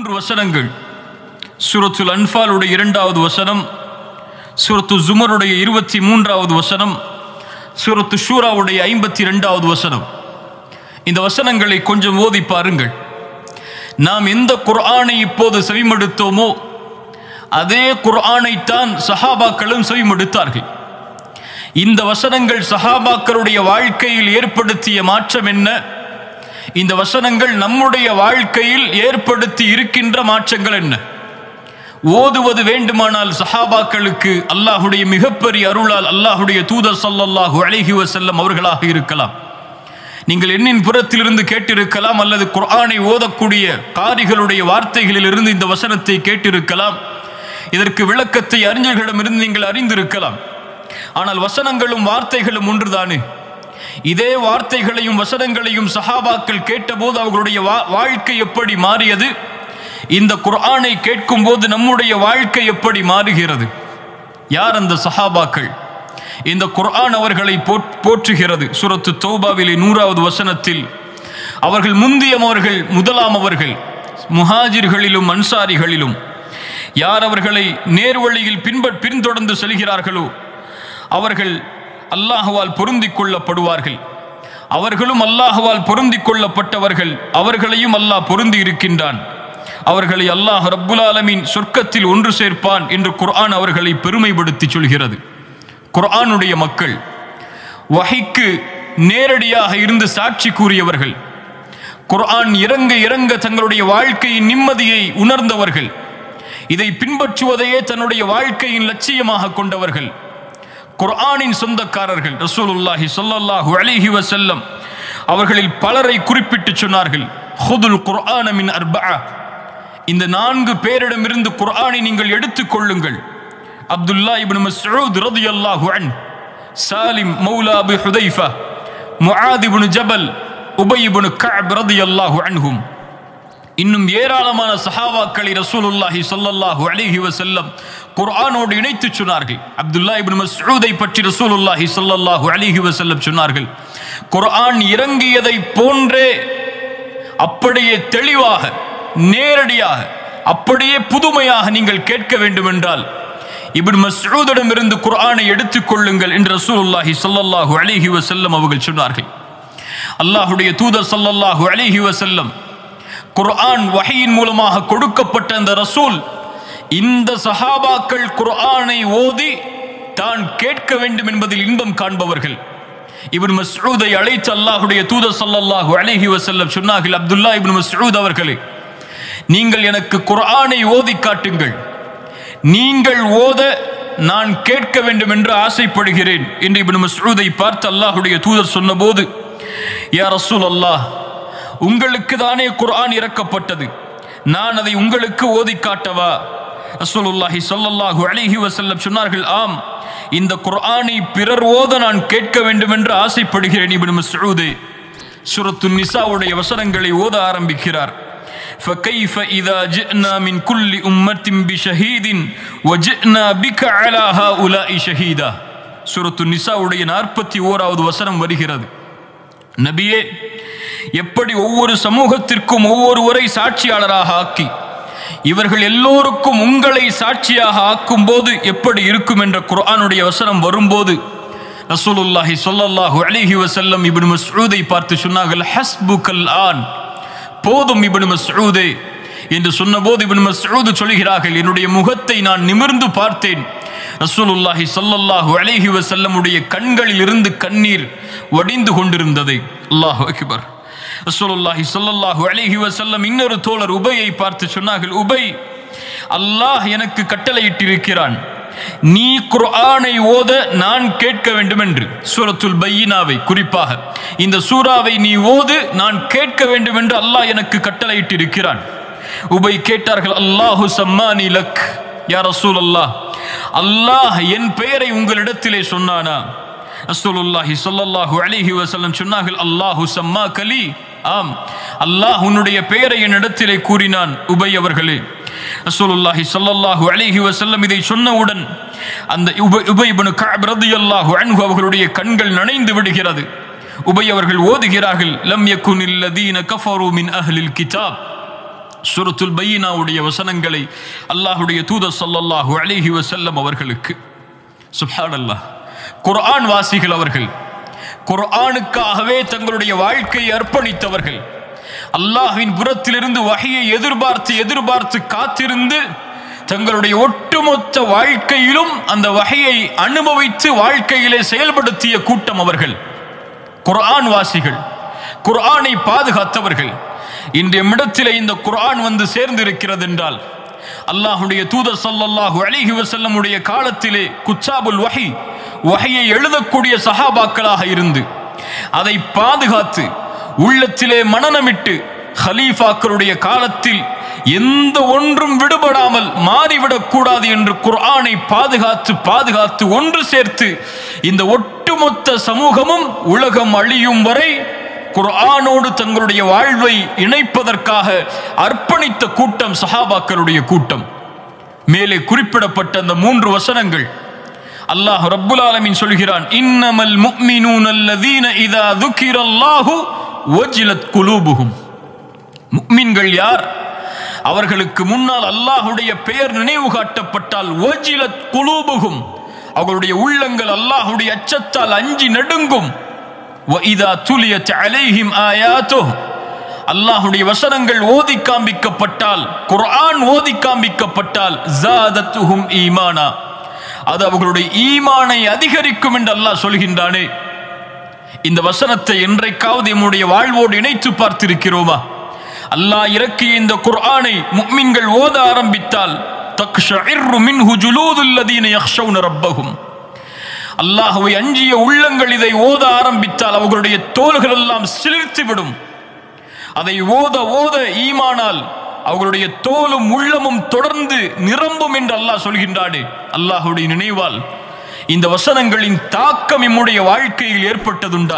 மூன்று வசனங்கள் சூரத்துல் அன்ஃபாலுடைய இரண்டாவது வசனம் சூரத்து ஜுமருடைய இருபத்தி மூன்றாவது வசனம் சூரத்து ஷூராவுடைய ஐம்பத்தி ரெண்டாவது வசனம் இந்த வசனங்களை கொஞ்சம் ஓதி பாருங்கள் நாம் எந்த குர்ஆனை இப்போது செவிமடுத்தோமோ அதே குர்ஆனைத்தான் சஹாபாக்களும் செவிமடுத்தார்கள் இந்த வசனங்கள் சஹாபாக்களுடைய வாழ்க்கையில் ஏற்படுத்திய மாற்றம் என்ன இந்த வசனங்கள் நம்முடைய வாழ்க்கையில் ஏற்படுத்தி இருக்கின்ற மாற்றங்கள் என்ன ஓதுவது வேண்டுமானால் சஹாபாக்களுக்கு அல்லாஹுடைய மிகப்பெரிய அருளால் அல்லாஹுடைய தூதர் ஸல்லல்லாஹு அலைஹி வஸல்லம் அவர்களாக இருக்கலாம் நீங்கள் எண்ணின் புறத்திலிருந்து கேட்டிருக்கலாம் அல்லது குர்ஆனை ஓதக்கூடிய காரிகளுடைய வார்த்தைகளிலிருந்து இந்த வசனத்தை கேட்டிருக்கலாம் இதற்கு விளக்கத்தை அறிஞர்களிடமிருந்து நீங்கள் அறிந்திருக்கலாம் ஆனால் வசனங்களும் வார்த்தைகளும் ஒன்றுதானே இதே வார்த்தைகளையும் வசனங்களையும் சஹாபாக்கள் கேட்டபோது அவர்களுடைய வா- வாழ்க்கை எப்படி மாறியது இந்த குர்ஆனை கேட்கும்போது நம்முடைய வாழ்க்கை எப்படி மாறுகிறது யார் அந்த சஹாபாக்கள் இந்த குர்ஆன் அவர்களை போற்- போற்றுகிறது சூரத்து தௌபாவிலே நூறாவது வசனத்தில் அவர்கள் முந்தியமவர்கள் முதலாம் அவர்கள் முஹாஜிர்களிலும் அன்சாரிகளிலும் யார் அவர்களை நேர்வழியில் பின்ப பின்தொடர்ந்து செல்கிறார்களோ அவர்கள் அல்லாஹுவால் பொருந்திக் கொள்ளப்படுவார்கள் அவர்களும் அல்லாஹுவால் பொருந்திக் கொள்ளப்பட்டவர்கள் அவர்களையும் அல்லாஹ் பொருந்தி இருக்கின்றான் அவர்களை அல்லாஹ் ரப்புல் ஆலமீன் சொர்க்கத்தில் ஒன்று சேர்ப்பான் என்று குர்ஆன் அவர்களை பெருமைப்படுத்தி சொல்கிறது குர்ஆனுடைய மக்கள் வஹைக்கு நேரடியாக இருந்து சாட்சி கூறியவர்கள் குர்ஆன் இறங்க இறங்க தங்களுடைய வாழ்க்கையின் நிம்மதியை உணர்ந்தவர்கள் இதை பின்பற்றுவதையே தன்னுடைய வாழ்க்கையின் லட்சியமாக கொண்டவர்கள் குர்ஆனின் சொந்தக்காரர்கள் ரசூலுல்லாஹி ஸல்லல்லாஹு அலைஹி வஸல்லம் அவர்களில் பலரை குறிப்பிட்டு சொன்னார்கள் ஹுதுல் குர்ஆன மின் அர்பஆ இந்த நான்கு பேரிடமிருந்து குர்ஆனை நீங்கள் எடுத்துக்கொள்ளுங்கள் அப்துல்லா இப்னு மஸ்ஊத் ரலியல்லாஹு அன் சாலிம் மௌலா Abi Hudhayfa Muadh ibn Jabal Ubayy இப்னு கஅப் ரலியல்லாஹு அன்ஹும் இன்னும் ஏராளமான சஹாபாக்களை ரசூலுல்லாஹி ஸல்லல்லாஹு அலைஹி வஸல்லம் குர்ஆனோடு இணைத்து சொன்னார்கள் அப்துல்லா இப்னு மஸ்ஊதை பற்றி ரசூலுல்லாஹி ஸல்லல்லாஹு அலைஹி வஸல்லம் சொன்னார்கள் குர்ஆன் இறங்கியதை போன்றே அப்படியே தெளிவாக நேரடியாக அப்படியே புதுமையாக நீங்கள் கேட்க வேண்டும் என்றால் இப்னு மஸ்ஊதிடம் இருந்து குர்ஆனை எடுத்துக்கொள்ளுங்கள் என்று ரசூலுல்லாஹி ஸல்லல்லாஹு அலைஹி வஸல்லம் அவர்கள் சொன்னார்கள் அல்லாஹுடைய தூதர் ஸல்லல்லாஹு அலைஹி வஸல்லம் குர்ஆன் வஹையின் மூலமாக கொடுக்கப்பட்ட அந்த ரசூல் இந்த சஹாபாக்கள் குர்ஆனை ஓதி தான் கேட்க வேண்டும் என்பதில் இன்பம் காண்பவர்கள் இப்னு மஸ்ஊதை அழைத்து அல்லாஹுடைய தூதர் ஸல்லல்லாஹு அலைஹி வஸல்லம் சொன்னார்கள் அப்துல்லா இப்னு மஸ்ஊத் அவர்களே நீங்கள் எனக்கு குர்ஆனை ஓதி காட்டுங்கள் நீங்கள் ஓத நான் கேட்க வேண்டும் என்று ஆசைப்படுகிறேன் என்று இப்னு மஸ்ஊதை பார்த்து அல்லாஹுடைய தூதர் சொன்னபோது யா ரசூல் அல்லாஹ் உங்களுக்கு தானே குர்ஆன் இறக்கப்பட்டது நான் அதை உங்களுக்கு ஓதி காட்டவா ரசூலுல்லாஹி ஸல்லல்லாஹு அலைஹி வஸல்லம் சொன்னார்கள் ஆம் இந்த குர்ஆனை பிறர் ஓத நான் கேட்க வேண்டும் என்று ஆசைப்படுகிறேன் இப்னு மஸ்ஊதே சூரத்து நிசாவுடைய வசனங்களை ஓத ஆரம்பிக்கிறார் فكيف إذا جئنا من كل أمة بشهيد وجئنا بك على هؤلاء شهيدا சூரத்து நிசாவுடைய நாற்பத்தி ஓராவது வசனம் வருகிறது நபியே எப்படி ஒவ்வொரு சமூகத்திற்கும் ஒவ்வொருவரை சாட்சியாளராக ஆக்கி இவர்கள் எல்லோருக்கும் உங்களை சாட்சியாக ஆக்கும் போது எப்படி இருக்கும் என்ற குர்ஆனுடைய வசனம் வரும்போது ரசூலுல்லாஹி ஸல்லல்லாஹு அலைஹி வஸல்லம் இப்னு மஸ்ஊதை பார்த்து சொன்னார்கள் ஹஸ்புகல் ஆன் போதும் இப்னு மஸ்ஊதே என்று சொன்னபோது இப்னு மஸ்ஊத் சொல்கிறார்கள் என்னுடைய முகத்தை நான் நிமிர்ந்து பார்த்தேன் ரசூலுல்லாஹி ஸல்லல்லாஹு அலைஹி வஸல்லமுடைய கண்களில் இருந்து கண்ணீர் வடிந்து கொண்டிருந்தது அல்லாஹ் அக்பர் ரசூலுல்லாஹி ஸல்லல்லாஹு அலைஹி வஸல்லம் இன்னொரு தோழர் உபையை பார்த்து சொன்னார்கள் உபை அல்லாஹ் எனக்கு கட்டளையிட்டிருக்கிறான் நீ குர்ஆனை ஓத நான் கேட்க வேண்டும் என்று சூரத்துல் பையினாவை குறிப்பாக இந்த சூறாவை நீ ஓது நான் கேட்க வேண்டும் என்று அல்லாஹ் எனக்கு கட்டளையிட்டிருக்கிறான் உபை கேட்டார்கள் அல்லாஹு சம்மானி லக் யா ரசூல் அல்லாஹ் அல்லாஹ் என் பெயரை உங்களிடத்திலே சொன்னானா ரசூலுல்லாஹி ஸல்லல்லாஹு அலைஹி வஸல்லம் சொன்னார்கள் அல்லாஹு சம்மா கலி ஆம் அல்லாஹ் உன்னுடைய பெயரை என்னிடத்திலே கூறினான் உபை அவர்களே ரசூலுல்லாஹி ஸல்லல்லாஹு அலைஹி வஸல்லம் இதை சொன்னவுடன் அந்த உபை உபை இப்னு கஅப் ரலியல்லாஹு அன்ஹு அவர்களுடைய கண்கள் நனைந்து விடுகிறது உபை அவர்கள் ஓதுகிறார்கள் லம் யகுனில் லதீன கஃபரு மின் அஹ்லில் கிதாப் சுரத்துல் பையினாவுடைய வசனங்களை அல்லாஹுடைய தூதர் ஸல்லல்லாஹு அலைஹி வஸல்லம் அவர்களுக்கு சுப்ஹானல்லாஹ் குர்ஆன் வாசிகள் அவர்கள் குர்ஆனுக்காகவே தங்களுடைய வாழ்க்கையை அர்ப்பணித்தவர்கள் அல்லாஹ்வின் புறத்திலிருந்து வகையை எதிர்பார்த்து எதிர்பார்த்து காத்திருந்து தங்களுடைய ஒட்டுமொத்த வாழ்க்கையிலும் அந்த வகையை அனுபவித்து வாழ்க்கையிலே செயல்படுத்திய கூட்டம் அவர்கள் குர்ஆன் வாசிகள் குர்ஆனை பாதுகாத்தவர்கள் இன்றைய மிடத்திலே இந்த குர்ஆன் வந்து சேர்ந்திருக்கிறது என்றால் அல்லாஹுடைய தூதர் ஸல்லல்லாஹு அலைஹி வஸல்லமுடைய காலத்திலே குச்சாபுல் வஹி வஹையை எழுதக்கூடிய சஹாபாக்களாக இருந்து அதை பாதுகாத்து உள்ளத்திலே மனநமிட்டு ஹலீஃபாக்களுடைய காலத்தில் எந்த ஒன்றும் விடுபடாமல் மாறிவிடக் கூடாது என்று குர்ஆனை பாதுகாத்து பாதுகாத்து ஒன்று சேர்த்து இந்த ஒட்டுமொத்த சமூகமும் உலகம் அழியும் வரை குர்ஆனோடு தங்களுடைய வாழ்வை இணைப்பதற்காக அர்ப்பணித்த கூட்டம் சஹாபாக்களுடைய கூட்டம் மேலே குறிப்பிடப்பட்ட அந்த மூன்று வசனங்கள் அல்லாஹ் ரப்புல் ஆலமீன் சொல்கிறான் இன்னமல் முஃமினூன அல்லதீன இதா துக்கிரல்லாஹு வஜிலத் குலூபுஹும் முக்மின்கள் யார் அவர்களுக்கு முன்னால் அல்லாஹுடைய பெயர் நினைவு காட்டப்பட்டால் வஜிலத் குலூபுகும் அவர்களுடைய உள்ளங்கள் அல்லாஹுடைய அச்சத்தால் அஞ்சி நடுங்கும் وَإِذَا تُلِيَتْ عَلَيْهِمْ آيَاتُهُ அல்லாஹுடைய வசனங்கள் ஓதி காண்பிக்கப்பட்டால் குர்ஆன் ஓதி காண்பிக்கப்பட்டால் ஜாதத்துஹும் ஈமானா அது அவர்களுடைய ஈமானை அதிகரிக்கும் என்று அல்லாஹ் சொல்கின்றானே இந்த வசனத்தை என்றைக்காவது நம்முடைய வாழ்வோடு இணைத்து பார்த்திருக்கிறோமா அல்லாஹ் இறக்கிய இந்த குர்ஆனை முக்மின்கள் ஓத ஆரம்பித்தால் தக்ஷஇர்ரு மின்ஹு ஜுலூதுல் லதீன யக்ஷௌன ரப்பஹும் அல்லாஹ்வை அஞ்சிய உள்ளங்கள் இதை ஓத ஆரம்பித்தால் அவர்களுடைய தோள்கள் எல்லாம் சிலிர்த்து விடும் அதை ஓத ஓத ஈமானால் அவர்களுடைய தோலும் உள்ளமும் தொடர்ந்து நிரம்பும் என்று அல்லாஹ் சொல்கின்றானே அல்லாஹுடைய நினைவால் இந்த வசனங்களின் தாக்கம் எம்முடைய வாழ்க்கையில் ஏற்பட்டதுண்டா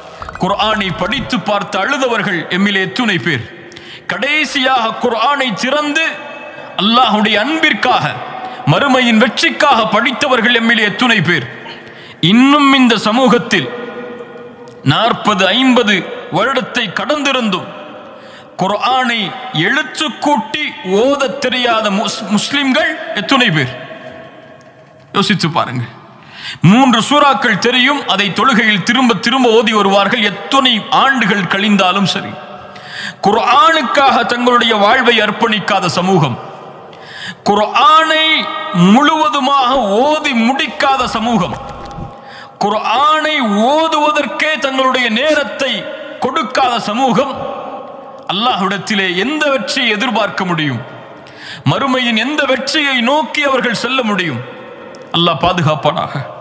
குர்ஆனை படித்து பார்த்து அழுதவர்கள் எம்மிலே எத்துணை பேர் கடைசியாக குர்ஆனை திறந்து அல்லாஹுடைய அன்பிற்காக மறுமையின் வெற்றிக்காக படித்தவர்கள் எம்மிலே எத்துணை பேர் இன்னும் இந்த சமூகத்தில் நாற்பது ஐம்பது வருடத்தை கடந்திருந்தும் குர்ஆனை எழுத்து கூட்டி ஓத தெரியாத முஸ்- முஸ்லிம்கள் எத்துணை பேர் யோசித்து பாருங்க மூன்று சூறாக்கள் தெரியும் அதை தொழுகையில் திரும்ப திரும்ப ஓதி வருவார்கள் எத்தனை ஆண்டுகள் கழிந்தாலும் சரி குர்ஆனுக்காக தங்களுடைய வாழ்வை அர்ப்பணிக்காத சமூகம் குர்ஆனை முழுவதுமாக ஓதி முடிக்காத சமூகம் குர்ஆனை ஓதுவதற்கே தங்களுடைய நேரத்தை கொடுக்காத சமூகம் அல்லாஹ்விடத்திலே எந்த வெற்றியை எதிர்பார்க்க முடியும் மறுமையின் எந்த வெற்றியை நோக்கி அவர்கள் செல்ல முடியும் அல்லாஹ் பாதுகாப்பானாக